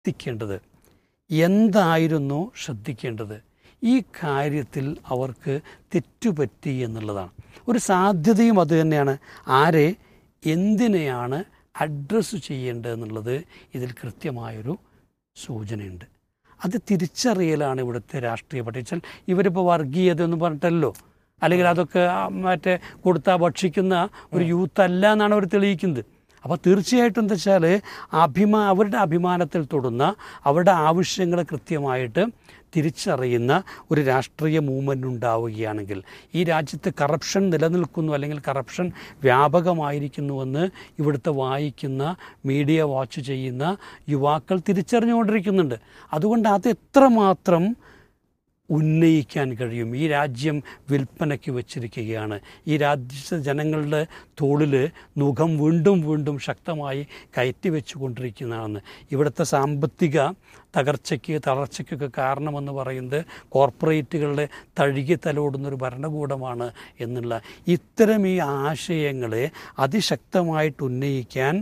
ശ്രദ്ധിക്കേണ്ടത് എന്തായിരുന്നു ശ്രദ്ധിക്കേണ്ടത് ഈ കാര്യത്തിൽ അവർക്ക് തെറ്റുപറ്റി എന്നുള്ളതാണ് ഒരു സാധ്യതയും അത് തന്നെയാണ് ആരെ എന്തിനെയാണ് അഡ്രസ്സ് ചെയ്യേണ്ടതെന്നുള്ളത് ഇതിൽ കൃത്യമായൊരു സൂചനയുണ്ട് അത് തിരിച്ചറിയലാണ് ഇവിടുത്തെ രാഷ്ട്രീയ പഠിച്ചാൽ ഇവരിപ്പോൾ വർഗീയത എന്ന് പറഞ്ഞിട്ടല്ലോ അല്ലെങ്കിൽ അതൊക്കെ ആ മറ്റേ കൊടുത്താൽ ഭക്ഷിക്കുന്ന ഒരു യൂത്ത് അല്ല എന്നാണ് അവർ തെളിയിക്കുന്നത് അപ്പോൾ തീർച്ചയായിട്ടും എന്താ വെച്ചാൽ അഭിമാ അവരുടെ അഭിമാനത്തിൽ തൊടുന്ന അവരുടെ ആവശ്യങ്ങൾ കൃത്യമായിട്ട് തിരിച്ചറിയുന്ന ഒരു രാഷ്ട്രീയ മൂവ്മെൻ്റ് ഉണ്ടാവുകയാണെങ്കിൽ ഈ രാജ്യത്ത് കറപ്ഷൻ നിലനിൽക്കുന്നു അല്ലെങ്കിൽ കറപ്ഷൻ വ്യാപകമായിരിക്കുന്നുവെന്ന് ഇവിടുത്തെ വായിക്കുന്ന മീഡിയ വാച്ച് ചെയ്യുന്ന യുവാക്കൾ തിരിച്ചറിഞ്ഞുകൊണ്ടിരിക്കുന്നുണ്ട് അതുകൊണ്ട് അത് എത്രമാത്രം ഉന്നയിക്കാൻ കഴിയും ഈ രാജ്യം വിൽപ്പനയ്ക്ക് വച്ചിരിക്കുകയാണ് ഈ രാജ്യ ജനങ്ങളുടെ തോളിൽ മുഖം വീണ്ടും വീണ്ടും ശക്തമായി കയറ്റി വെച്ചുകൊണ്ടിരിക്കുന്നതാണ് ഇവിടുത്തെ സാമ്പത്തിക തകർച്ചയ്ക്ക് തളർച്ചയ്ക്കൊക്കെ കാരണമെന്ന് പറയുന്നത് കോർപ്പറേറ്റുകളുടെ തഴുകി തലോടുന്നൊരു ഭരണകൂടമാണ് എന്നുള്ള ഇത്തരം ഈ ആശയങ്ങളെ അതിശക്തമായിട്ട് ഉന്നയിക്കാൻ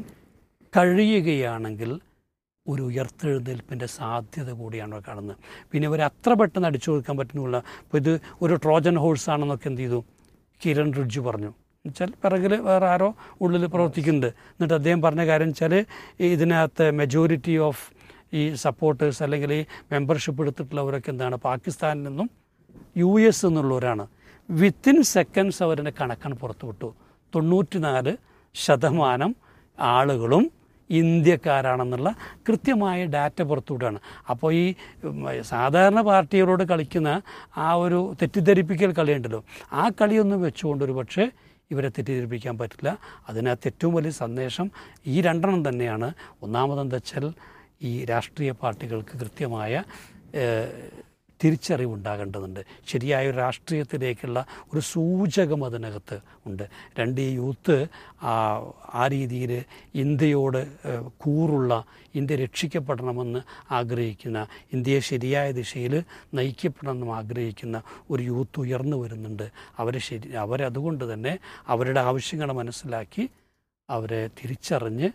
കഴിയുകയാണെങ്കിൽ ഒരു ഉയർത്തെഴുന്നേൽപ്പിൻ്റെ സാധ്യത കൂടിയാണ് കാണുന്നത് പിന്നെ ഇവർ അത്ര പെട്ടെന്ന് അടിച്ചു കൊടുക്കാൻ പറ്റുന്നില്ല അപ്പോൾ ഇത് ഒരു ട്രോജൻ ഹോഴ്സ് ആണെന്നൊക്കെ എന്ത് ചെയ്തു കിരൺ റിഡ്ജ് പറഞ്ഞു എന്നുവെച്ചാൽ പിറകിൽ വേറെ ആരോ ഉള്ളിൽ പ്രവർത്തിക്കുന്നുണ്ട് എന്നിട്ട് അദ്ദേഹം പറഞ്ഞ കാര്യം വെച്ചാൽ ഇതിനകത്ത് മെജോറിറ്റി ഓഫ് ഈ സപ്പോർട്ടേഴ്സ് അല്ലെങ്കിൽ ഈ മെമ്പർഷിപ്പ് എടുത്തിട്ടുള്ളവരൊക്കെ എന്താണ് പാകിസ്ഥാനിൽ നിന്നും യു എസ് എന്നുള്ളവരാണ് വിത്തിൻ സെക്കൻഡ്സ് അവരുടെ കണക്കാണ് പുറത്തു വിട്ടു തൊണ്ണൂറ്റിനാല് ശതമാനം ആളുകളും ഇന്ത്യക്കാരാണെന്നുള്ള കൃത്യമായ ഡാറ്റ പുറത്തുവിടുകയാണ് അപ്പോൾ ഈ ഉം, സാധാരണ പാർട്ടികളോട് കളിക്കുന്ന ആ ഒരു തെറ്റിദ്ധരിപ്പിക്കൽ കളിയുണ്ടല്ലോ ആ കളിയൊന്നും വെച്ചുകൊണ്ട് ഒരു പക്ഷേ ഇവരെ തെറ്റിദ്ധരിപ്പിക്കാൻ പറ്റില്ല അതിനകത്ത് ഏറ്റവും വലിയ സന്ദേശം ഈ രണ്ടെണ്ണം തന്നെയാണ് ഒന്നാമതെന്താ വെച്ചാൽ ഈ രാഷ്ട്രീയ പാർട്ടികൾക്ക് കൃത്യമായ ഏഹ്, തിരിച്ചറിവുണ്ടാകേണ്ടതുണ്ട് ശരിയായ ഒരു രാഷ്ട്രീയത്തിലേക്കുള്ള ഒരു സൂചകം അതിനകത്ത് ഉണ്ട് രണ്ട് ഈ യൂത്ത് ആ ആ രീതിയിൽ ഇന്ത്യയോട് ഏഹ്, കൂറുള്ള ഇന്ത്യ രക്ഷിക്കപ്പെടണമെന്ന് ആഗ്രഹിക്കുന്ന ഇന്ത്യയെ ശരിയായ ദിശയിൽ നയിക്കപ്പെടണമെന്ന് ആഗ്രഹിക്കുന്ന ഒരു യൂത്ത് ഉയർന്നു വരുന്നുണ്ട് അവരെ ശരി അവരതുകൊണ്ട് തന്നെ അവരുടെ ആവശ്യങ്ങൾ മനസ്സിലാക്കി അവരെ തിരിച്ചറിഞ്ഞ്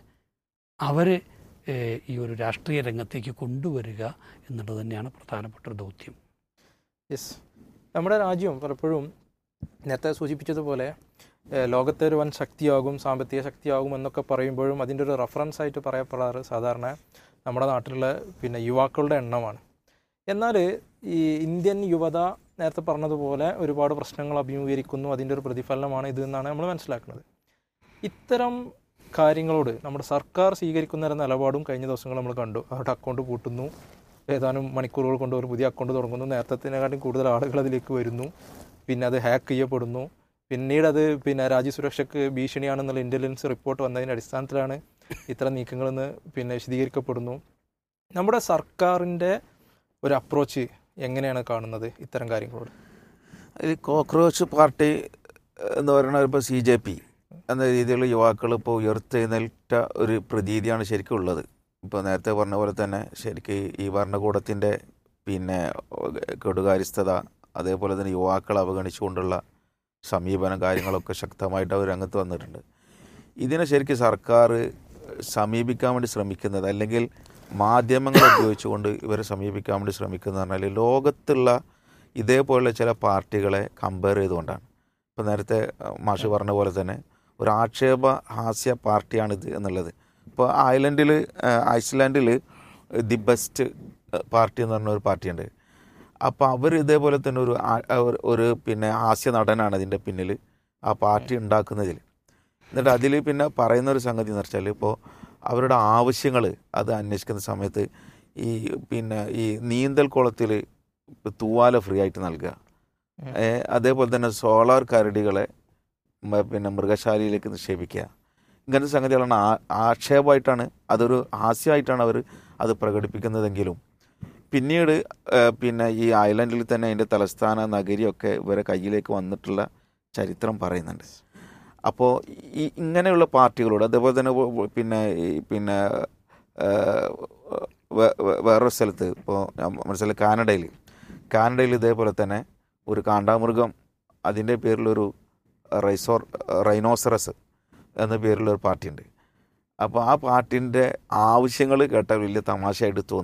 അവരെ ഏഹ്, ഈ ഒരു രാഷ്ട്രീയ രംഗത്തേക്ക് കൊണ്ടുവരിക എന്നുള്ളത് തന്നെയാണ് പ്രധാനപ്പെട്ട ഒരു ദൗത്യം യെസ് നമ്മുടെ രാജ്യം പലപ്പോഴും നേരത്തെ സൂചിപ്പിച്ചതുപോലെ ഏഹ്, ലോകത്തെ ഒരു വൻ ശക്തിയാകും സാമ്പത്തിക ശക്തിയാകും എന്നൊക്കെ പറയുമ്പോഴും അതിൻ്റെ ഒരു റെഫറൻസ് ആയിട്ട് പറയപ്പെടാറ് സാധാരണ നമ്മുടെ നാട്ടിലുള്ള പിന്നെ യുവാക്കളുടെ എണ്ണമാണ് എന്നാൽ ഈ ഇന്ത്യൻ യുവത നേരത്തെ പറഞ്ഞതുപോലെ ഒരുപാട് പ്രശ്നങ്ങൾ അഭിമുഖീകരിക്കുന്നു അതിൻ്റെ ഒരു പ്രതിഫലനമാണ് ഇത് എന്നാണ് നമ്മൾ മനസ്സിലാക്കുന്നത് ഇത്തരം കാര്യങ്ങളോട് നമ്മുടെ സർക്കാർ സ്വീകരിക്കുന്ന ഒരു നിലപാടും കഴിഞ്ഞ ദിവസങ്ങൾ നമ്മൾ കണ്ടു അവരുടെ അക്കൗണ്ട് പൂട്ടുന്നു ഏതാനും മണിക്കൂറുകൾ കൊണ്ട് ഒരു പുതിയ അക്കൗണ്ട് തുടങ്ങുന്നു നേരത്തേക്കാട്ടും കൂടുതൽ ആളുകൾ അതിലേക്ക് വരുന്നു പിന്നെ അത് ഹാക്ക് ചെയ്യപ്പെടുന്നു പിന്നീട് അത് പിന്നെ രാജ്യസുരക്ഷയ്ക്ക് ഭീഷണിയാണെന്നുള്ള ഇൻ്റലിജൻസ് റിപ്പോർട്ട് വന്നതിൻ്റെ അടിസ്ഥാനത്തിലാണ് ഇത്തരം നീക്കങ്ങളെന്ന് പിന്നെ വിശദീകരിക്കപ്പെടുന്നു നമ്മുടെ സർക്കാരിൻ്റെ ഒരു അപ്രോച്ച് എങ്ങനെയാണ് കാണുന്നത് ഇത്തരം കാര്യങ്ങളോട് ഈ കോക്രോച്ച് പാർട്ടി എന്ന് പറയുന്ന ഇപ്പോൾ സി ജെ പി എന്ന രീതിയിലുള്ള യുവാക്കൾ ഇപ്പോൾ ഉയർത്തെഴുന്നേറ്റ ഒരു പ്രതീതിയാണ് ശരിക്കും ഉള്ളത് ഇപ്പോൾ നേരത്തെ പറഞ്ഞ പോലെ തന്നെ ശരിക്കും ഈ ഭരണകൂടത്തിൻ്റെ പിന്നെ കെടുകാര്യസ്ഥത അതേപോലെ തന്നെ യുവാക്കളെ അവഗണിച്ചുകൊണ്ടുള്ള സമീപനം കാര്യങ്ങളൊക്കെ ശക്തമായിട്ട് അവർ രംഗത്ത് വന്നിട്ടുണ്ട് ഇതിനെ ശരിക്കും സർക്കാർ സമീപിക്കാൻ വേണ്ടി ശ്രമിക്കുന്നത് അല്ലെങ്കിൽ മാധ്യമങ്ങൾ ഉപയോഗിച്ചുകൊണ്ട് ഇവരെ സമീപിക്കാൻ വേണ്ടി ശ്രമിക്കുന്നത് പറഞ്ഞാൽ ലോകത്തുള്ള ഇതേപോലുള്ള ചില പാർട്ടികളെ കമ്പയർ ചെയ്തുകൊണ്ടാണ് ഇപ്പോൾ നേരത്തെ അഹ്, മാഷ് പറഞ്ഞ പോലെ തന്നെ ഒരു ആക്ഷേപ ഹാസ്യ പാർട്ടിയാണിത് എന്നുള്ളത് ഇപ്പോൾ ഐലൻഡിൽ ഐസ്ലാൻഡിൽ ദി ബെസ്റ്റ് പാർട്ടി എന്ന് പറഞ്ഞ ഒരു പാർട്ടിയുണ്ട് അപ്പോൾ അവർ ഇതേപോലെ തന്നെ ഒരു ആ- ഒരു- ഒരു പിന്നെ ഹാസ്യ നടനാണ് അതിൻ്റെ പിന്നിൽ ആ പാർട്ടി ഉണ്ടാക്കുന്നതിൽ എന്നിട്ട് അതിൽ പിന്നെ പറയുന്ന ഒരു സംഗതി എന്ന് വെച്ചാൽ ഇപ്പോൾ അവരുടെ ആവശ്യങ്ങൾ അത് അന്വേഷിക്കുന്ന സമയത്ത് ഈ പിന്നെ ഈ നീന്തൽ കുളത്തിൽ തൂവാല ഫ്രീ ആയിട്ട് നൽകുക ഏ, അതേപോലെ തന്നെ സോളാർ കരടികളെ മ- പിന്നെ മൃഗശാലയിലേക്ക് നിക്ഷേപിക്കുക ഇങ്ങനത്തെ സംഗതികളാണ് ആ- ആക്ഷേപമായിട്ടാണ് അതൊരു ഹാസ്യമായിട്ടാണ് അവർ അത് പ്രകടിപ്പിക്കുന്നതെങ്കിലും പിന്നീട് ഏ, പിന്നെ ഈ ഐലൻഡിൽ തന്നെ അതിൻ്റെ തലസ്ഥാന നഗരിയൊക്കെ ഇവരെ കയ്യിലേക്ക് വന്നിട്ടുള്ള ചരിത്രം പറയുന്നുണ്ട് അപ്പോൾ ഈ ഇങ്ങനെയുള്ള പാർട്ടികളോട് അതേപോലെ തന്നെ വ- വ- പിന്നെ ഈ പിന്നെ ഏ, വേ- വേ- വേറൊരു സ്ഥലത്ത് ഇപ്പോൾ മനസ്സിലായി കാനഡയിൽ കാനഡയിൽ ഇതേപോലെ തന്നെ ഒരു കാണ്ടാമൃഗം അതിൻ്റെ പേരിലൊരു റൈസോർ റൈനോസറസ് എന്ന പേരിലൊരു പാർട്ടിയുണ്ട് അപ്പോൾ ആ പാട്ടിൻ്റെ ആവശ്യങ്ങൾ കേട്ടാൽ വലിയ തമാശയായിട്ട് തോന്നും